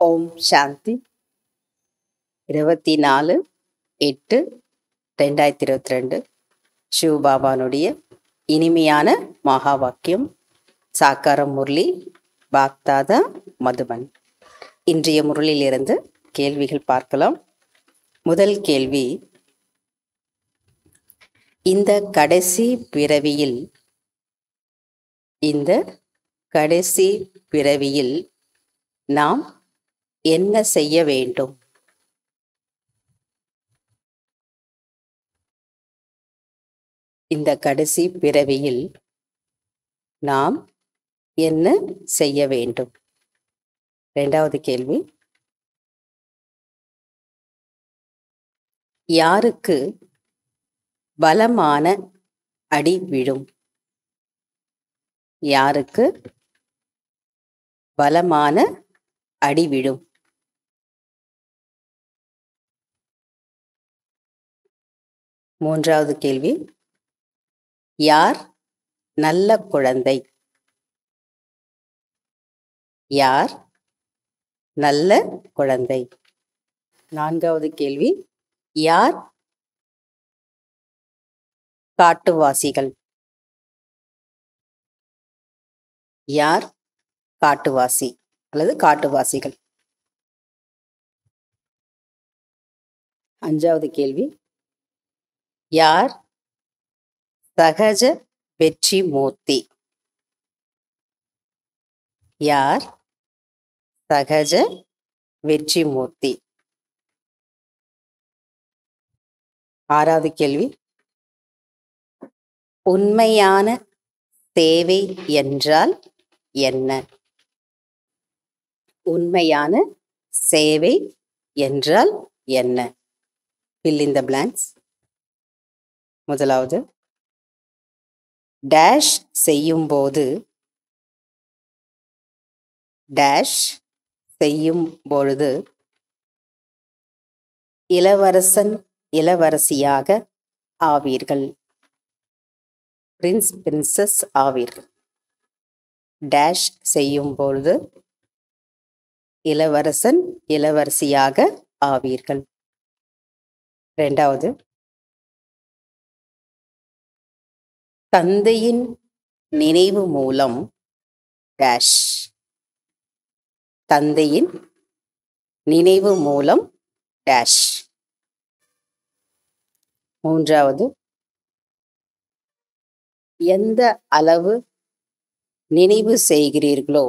ஓம் சாந்தி இருபத்தி நாலு எட்டு ரெண்டாயிரத்தி இருபத்தி ரெண்டு சிவபாபானுடைய இனிமையான மகா வாக்கியம் சாக்காரம் முரளி பாக்தாதா மதுபன் இன்றைய முரளிலிருந்து கேள்விகள் பார்க்கலாம் முதல் கேள்வி இந்த கடைசி பிறவியில் இந்த கடைசி பிறவியில் நாம் என்ன செய்ய வேண்டும் இந்த கடைசி பிறவியில் நாம் என்ன செய்ய வேண்டும் இரண்டாவது கேள்வி யாருக்கு பலமான அடி விழும் யாருக்கு பலமான அடி விழும் மூன்றாவது கேள்வி யார் நல்ல குழந்தை யார் நல்ல குழந்தை நான்காவது கேள்வி யார் காட்டுவாசிகள் யார் காட்டுவாசி அல்லது காட்டுவாசிகள் அஞ்சாவது கேள்வி யார் சகஜ வெற்றி மூர்த்தி யார் சகஜ வெற்றி மூர்த்தி ஆறாவது கேள்வி உண்மையான சேவை என்றால் என்ன உண்மையான சேவை என்றால் என்ன fill in the blanks முதலாவது டேஷ் செய்யும்போது டேஷ் செய்யும் பொழுது இளவரசன் இளவரசியாக ஆவீர்கள் பிரின்ஸ் பிரின்சஸ் ஆவீர்கள் டேஷ் செய்யும் பொழுது இளவரசன் இளவரசியாக ஆவீர்கள் இரண்டாவது தந்தையின் நினைவு மூலம் டேஷ் தந்தையின் நினைவு மூலம் டேஷ் மூன்றாவது எந்த அளவு நினைவு செய்கிறீர்களோ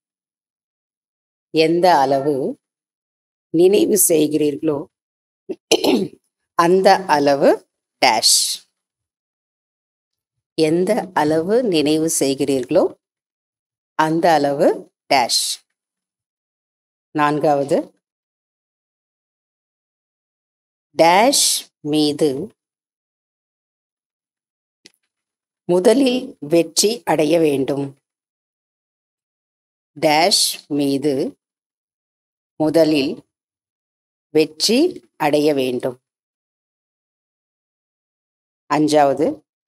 எந்த அளவு நினைவு செய்கிறீர்களோ அந்த அளவு டேஷ் எந்த அளவு நினைவு செய்கிறீர்களோ அந்த அளவு டேஷ் நான்காவது டேஷ் மீது முதலில் வெற்றி அடைய வேண்டும் டேஷ் மீது முதலில் வெற்றி அடைய வேண்டும் அஞ்சாவது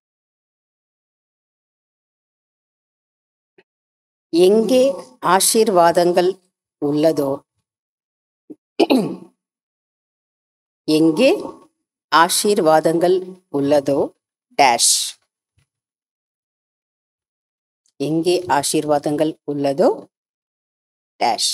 எங்கே ஆசீர்வாதங்கள் உள்ளதோ எங்கே ஆசீர்வாதங்கள் உள்ளதோ டேஷ் எங்கே ஆசீர்வாதங்கள் உள்ளதோ டேஷ்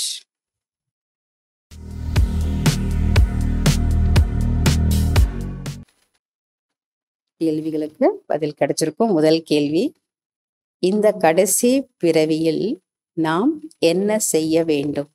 கேள்விகளுக்கு பதில் கிடைச்சிருக்கும் முதல் கேள்வி இந்த கடைசி பிறவியில் நாம் என்ன செய்ய வேண்டும்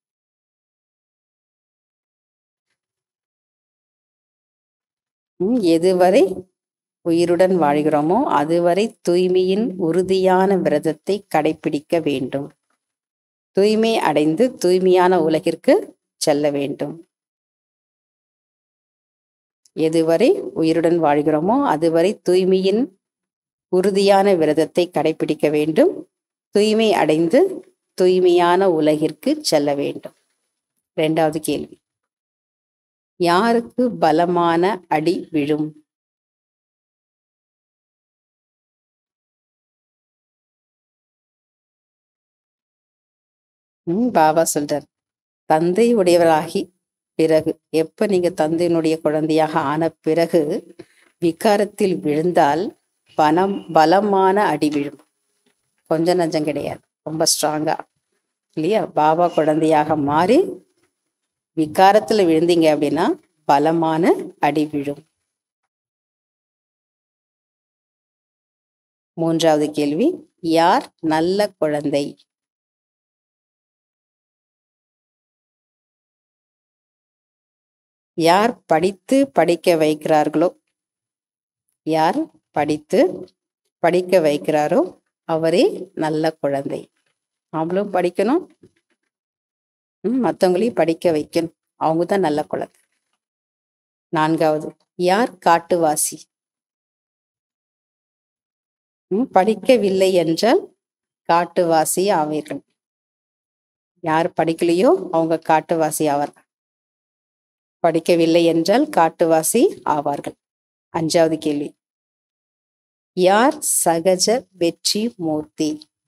ம், எதுவரை உயிருடன் வாழ்கிறோமோ அதுவரை தூய்மையின் உறுதியான விரதத்தை கடைபிடிக்க வேண்டும் தூய்மை அடைந்து தூய்மையான உலகிற்கு செல்ல வேண்டும் எதுவரை உயிருடன் வாழ்கிறோமோ அதுவரை தூய்மையின் உறுதியான விரதத்தை கடைபிடிக்க வேண்டும் தூய்மை அடைந்து தூய்மையான உலகிற்கு செல்ல வேண்டும் இரண்டாவது கேள்வி யாருக்கு பலமான அடி விழும் ம் பாபா சொல்றார் தந்தை உடையவராகி பிறகு எப்ப நீங்க தந்தையினுடைய குழந்தையாக ஆன பிறகு விகாரத்தில் விழுந்தால் பணம் பலமான அடி விழும் கொஞ்சம் நஞ்சம் கிடையாது ரொம்ப ஸ்ட்ராங்கா இல்லையா பாபா குழந்தையாக மாறி விகாரத்துல விழுந்தீங்க அப்படின்னா பலமான அடி விழும் மூன்றாவது கேள்வி யார் நல்ல குழந்தை யார் படித்து படிக்க வைக்கிறார்களோ யார் படித்து படிக்க வைக்கிறாரோ அவரே நல்ல குழந்தை நாமளும் படிக்கணும் ம், மத்தவங்களையும் படிக்க வைக்கணும் அவங்க தான் நல்ல குழந்தை நான்காவது யார் காட்டுவாசி ம், படிக்கவில்லை என்றால் காட்டுவாசி ஆவீர்கள் யார் படிக்கலையோ அவங்க காட்டுவாசி ஆவார்கள் படிக்கவில்லை என்றால் காட்டுவாசி ஆவார்கள் அஞ்சாவது கேள்வி யார் சகஜ வெற்றி மூர்த்தி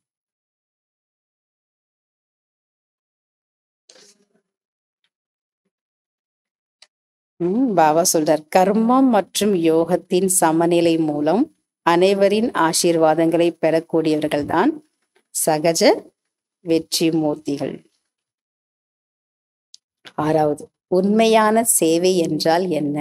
ம், பாபா சொல்றார் கர்மம் மற்றும் யோகத்தின் சமநிலை மூலம் அனைவரின் ஆசீர்வாதங்களை பெறக்கூடியவர்கள்தான் சகஜ வெற்றி மூர்த்திகள் ஆறாவது உண்மையான சேவை என்றால் என்ன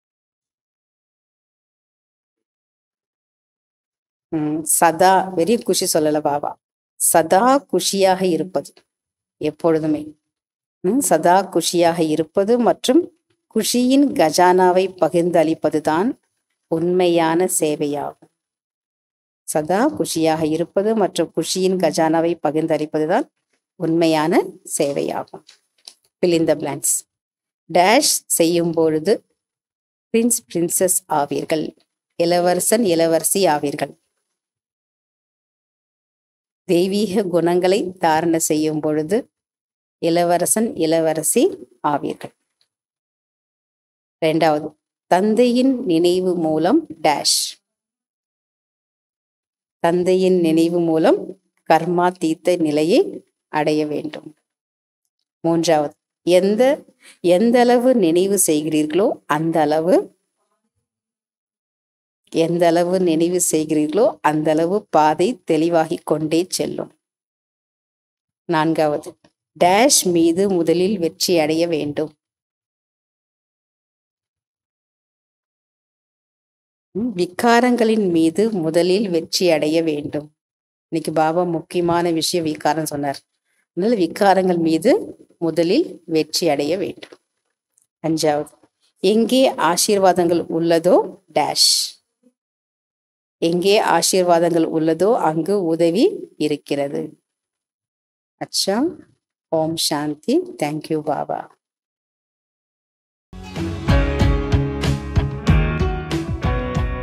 ம், சதா வெறி குஷி சொல்லல பாபா சதா குஷியாக இருப்பது எப்பொழுதுமே ம், சதா குஷியாக இருப்பது மற்றும் குஷியின் கஜானாவை பகிர்ந்து அளிப்பதுதான் உண்மையான சேவையாகும் சதா குஷியாக இருப்பது மற்றும் குஷியின் கஜானாவை பகிர்ந்து அளிப்பதுதான் உண்மையான சேவையாகும் fill in the blanks dash செய்யும் பொழுது பிரின்ஸ் பிரின்சஸ் ஆவீர்கள் இளவரசன் இளவரசி ஆவீர்கள் தெய்வீக குணங்களை தாரண செய்யும் பொழுது இளவரசன் இளவரசி ஆவீர்கள் இரண்டாவது தந்தையின் நினைவு மூலம் டேஷ் தந்தையின் நினைவு மூலம் கர்மா தீர்த்த நிலையை அடைய வேண்டும் மூன்றாவது எந்த எந்த அளவு நினைவு செய்கிறீர்களோ அந்த அளவு எந்த அளவு நினைவு செய்கிறீர்களோ அந்த அளவு பாதை தெளிவாகிக் கொண்டே செல்லும் நான்காவது டேஷ் மீது முதலில் வெற்றி அடைய வேண்டும் ம், விகாரங்களின் மீது முதலில் வெற்றி அடைய வேண்டும் இன்னைக்கு பாபா முக்கியமான விஷயம் விகாரம் சொன்னார் அதனால விகாரங்கள் மீது முதலில் வெற்றி அடைய வேண்டும் அஞ்சாவது எங்கே ஆசீர்வாதங்கள் உள்ளதோ டேஷ் எங்கே ஆசீர்வாதங்கள் உள்ளதோ அங்கு உதவி இருக்கிறது அச்சா ஓம் சாந்தி தேங்க்யூ பாபா